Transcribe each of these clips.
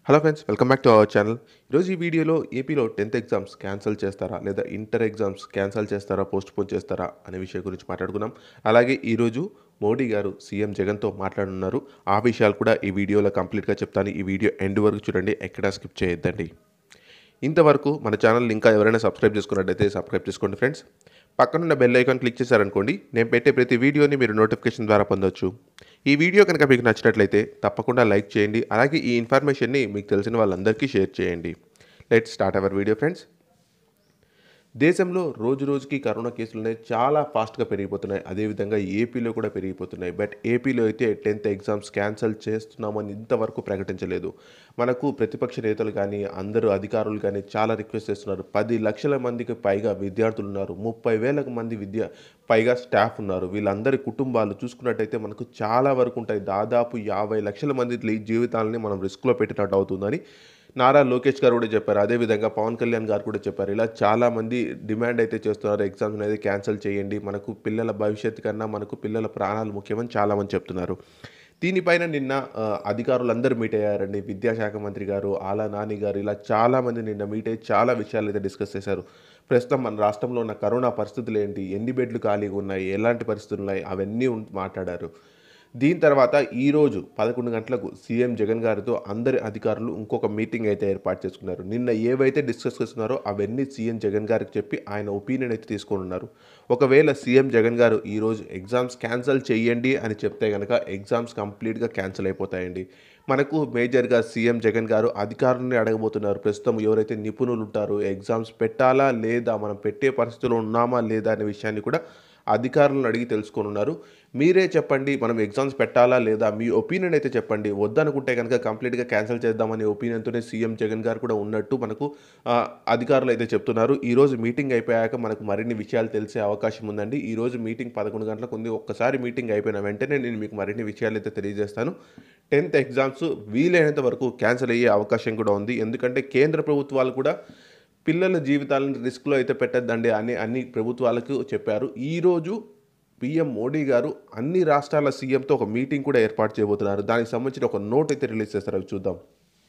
hello friends welcome back to our channel ఈరోజు ఈ వీడియోలో ఏపీలో టెన్త్ ఎగ్జామ్స్ క్యాన్సిల్ చేస్తారా లేదా ఇంటర్ ఎగ్జామ్స్ క్యాన్సిల్ చేస్తారా పోస్ట్ పోన్ చేస్తారా అనే విషయం గురించి మాట్లాడుకున్నాం అలాగే ఈరోజు మోడీ గారు సీఎం జగన్తో మాట్లాడున్నారు ఆ విషయాలు కూడా ఈ వీడియోలో కంప్లీట్గా చెప్తాను ఈ వీడియో ఎండ్ వరకు చూడండి ఎక్కడా స్కిప్ చేయొద్దండి ఇంతవరకు మన ఛానల్ ఇంకా ఎవరైనా సబ్స్క్రైబ్ చేసుకున్నట్టయితే సబ్స్క్రైబ్ చేసుకోండి ఫ్రెండ్స్ పక్కనున్న బెల్ ఐకాన్ క్లిక్ చేశారనుకోండి నేను పెట్టే ప్రతి వీడియోని మీరు నోటిఫికేషన్ ద్వారా పొందొచ్చు ఈ వీడియో కనుక మీకు నచ్చినట్లయితే తప్పకుండా లైక్ చేయండి అలాగే ఈ ఇన్ఫర్మేషన్ని మీకు తెలిసిన వాళ్ళందరికీ షేర్ చేయండి let start our video friends దేశంలో రోజు రోజుకి కరోనా కేసులు అనేవి చాలా ఫాస్ట్గా పెరిగిపోతున్నాయి అదేవిధంగా ఏపీలో కూడా పెరిగిపోతున్నాయి బట్ ఏపీలో అయితే టెన్త్ ఎగ్జామ్స్ క్యాన్సిల్ చేస్తున్నామని ఇంతవరకు ప్రకటించలేదు మనకు ప్రతిపక్ష నేతలు కానీ అందరూ అధికారులు కానీ చాలా రిక్వెస్ట్ చేస్తున్నారు పది లక్షల మందికి పైగా విద్యార్థులు ఉన్నారు ముప్పై వేలకు మంది విద్య పైగా స్టాఫ్ ఉన్నారు వీళ్ళందరి కుటుంబాలు చూసుకున్నట్టయితే మనకు చాలా వరకు ఉంటాయి దాదాపు యాభై లక్షల మంది జీవితాలని మనం రిస్క్లో పెట్టినట్టు అవుతుందని నారా లోకేష్ గారు కూడా చెప్పారు అదేవిధంగా పవన్ కళ్యాణ్ గారు కూడా చెప్పారు ఇలా చాలామంది డిమాండ్ అయితే చేస్తున్నారు ఎగ్జామ్స్ అనేది క్యాన్సిల్ చేయండి మనకు పిల్లల భవిష్యత్తు కన్నా మనకు పిల్లల ప్రాణాలు ముఖ్యమని చాలామంది చెప్తున్నారు దీనిపైన నిన్న ఆ, అధికారులందరూ మీట్ అయ్యారండి విద్యాశాఖ మంత్రి గారు ఆలా నాని గారు ఇలా చాలామంది నిన్న మీట్ అయ్యి చాలా విషయాలు అయితే డిస్కస్ చేశారు ప్రస్తుతం మన రాష్ట్రంలో ఉన్న కరోనా పరిస్థితులు ఏంటి ఎన్ని బెడ్లు ఖాళీగా ఉన్నాయి ఎలాంటి పరిస్థితులు ఉన్నాయి అవన్నీ ఉం- మాట్లాడారు దీని తర్వాత ఈరోజు పదకొండు గంటలకు సీఎం జగన్ గారితో అందరి అధికారులు ఇంకొక మీటింగ్ అయితే ఏర్పాటు చేసుకున్నారు నిన్న ఏవైతే డిస్కస్ చేస్తున్నారో అవన్నీ సీఎం జగన్ గారికి చెప్పి ఆయన ఒపీనియన్ అయితే తీసుకొని ఉన్నారు ఒకవేళ సీఎం జగన్ గారు ఈరోజు ఎగ్జామ్స్ క్యాన్సిల్ చేయండి అని చెప్తే కనుక ఎగ్జామ్స్ కంప్లీట్గా క్యాన్సిల్ అయిపోతాయండి మనకు మేజర్గా సీఎం జగన్ గారు అధికారులని అడగబోతున్నారు ప్రస్తుతం ఎవరైతే నిపుణులు ఉంటారో ఎగ్జామ్స్ పెట్టాలా లేదా మనం పెట్టే పరిస్థితిలో ఉన్నామా లేదా అనే విషయాన్ని కూడా అధికారులను అడిగి తెలుసుకొని ఉన్నారు మీరే చెప్పండి మనం ఎగ్జామ్స్ పెట్టాలా లేదా మీ ఒపీనియన్ అయితే చెప్పండి వద్దనుకుంటే కనుక కంప్లీట్గా క్యాన్సిల్ చేద్దామనే ఒపీనియన్తోనే సీఎం జగన్ గారు కూడా ఉన్నట్టు మనకు ఆ, అధికారులు అయితే చెప్తున్నారు ఈరోజు మీటింగ్ అయిపోయాక మనకు మరిన్ని విషయాలు తెలిసే అవకాశం ఉందండి ఈరోజు మీటింగ్ పదకొండు గంటలకు ఉంది ఒక్కసారి మీటింగ్ అయిపోయిన వెంటనే నేను మీకు మరిన్ని విషయాలు అయితే తెలియజేస్తాను టెన్త్ ఎగ్జామ్స్ వీలైనంత వరకు క్యాన్సిల్ అయ్యే అవకాశం కూడా ఉంది ఎందుకంటే కేంద్ర ప్రభుత్వాలు కూడా పిల్లల జీవితాలను రిస్క్లో అయితే పెట్టద్దండి అని అన్ని ప్రభుత్వాలకు చెప్పారు ఈరోజు పిఎం మోడీ గారు అన్ని రాష్ట్రాల సీఎంతో ఒక మీటింగ్ కూడా ఏర్పాటు చేయబోతున్నారు దానికి సంబంధించిన ఒక నోట్ అయితే రిలీజ్ చేస్తారు అవి చూద్దాం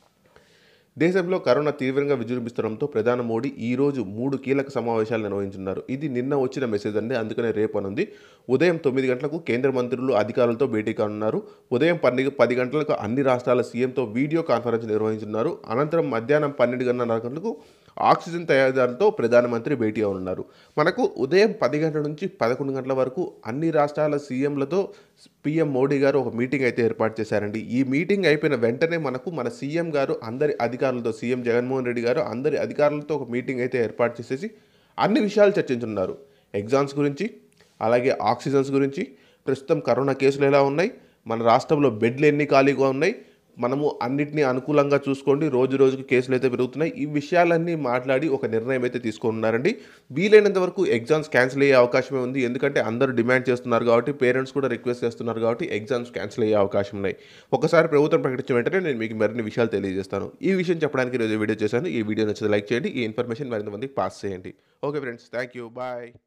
దేశంలో కరోనా తీవ్రంగా విజృంభిస్తుండడంతో ప్రధాని మోడీ ఈ రోజు మూడు కీలక సమావేశాలు నిర్వహించున్నారు ఇది నిన్న వచ్చిన మెసేజ్ అండి అందుకనే రేపు అనుంది ఉదయం తొమ్మిది గంటలకు కేంద్ర మంత్రులు అధికారులతో భేటీ కానున్నారు ఉదయం పన్నెండు పది గంటలకు అన్ని రాష్ట్రాల సీఎంతో వీడియో కాన్ఫరెన్స్ నిర్వహించున్నారు అనంతరం మధ్యాహ్నం పన్నెండు గంటల గంటలకు ఆక్సిజన్ తయారీదారులతో ప్రధానమంత్రి భేటీ అవనున్నారు మనకు ఉదయం పది గంటల నుంచి పదకొండు గంటల వరకు అన్ని రాష్ట్రాల సీఎంలతో పీఎం మోడీ గారు ఒక మీటింగ్ అయితే ఏర్పాటు చేశారండి ఈ మీటింగ్ అయిపోయిన వెంటనే మనకు మన సీఎం గారు అందరి అధికారులతో సీఎం జగన్మోహన్ రెడ్డి గారు అందరి అధికారులతో ఒక మీటింగ్ అయితే ఏర్పాటు చేసేసి అన్ని విషయాలు చర్చించున్నారు ఎగ్జామ్స్ గురించి అలాగే ఆక్సిజన్స్ గురించి ప్రస్తుతం కరోనా కేసులు ఎలా ఉన్నాయి మన రాష్ట్రంలో బెడ్లు ఎన్ని ఖాళీగా ఉన్నాయి మనము అన్నిటినీ అనుకూలంగా చూసుకోండి రోజు రోజుకి కేసులు అయితే పెరుగుతున్నాయి ఈ విషయాలన్నీ మాట్లాడి ఒక నిర్ణయం అయితే తీసుకున్నారండి వీలైనంత వరకు ఎగ్జామ్స్ క్యాన్సిల్ అయ్యే అవకాశమే ఉంది ఎందుకంటే అందరూ డిమాండ్ చేస్తున్నారు కాబట్టి పేరెంట్స్ కూడా రిక్వెస్ట్ చేస్తున్నారు కాబట్టి ఎగ్జామ్స్ క్యాన్సిల్ అయ్యే అవకాశం ఉన్నాయి ఒకసారి ప్రభుత్వం ప్రకటించిన వెంటనే నేను మీకు మరిన్ని విషయాలు తెలియజేస్తాను ఈ విషయం చెప్పడానికి ఈరోజు వీడియో చేశాను ఈ వీడియో నచ్చితే లైక్ చేయండి ఈ ఇన్ఫర్మేషన్ మరింత మందికి పాస్ చేయండి okay friends thank you bye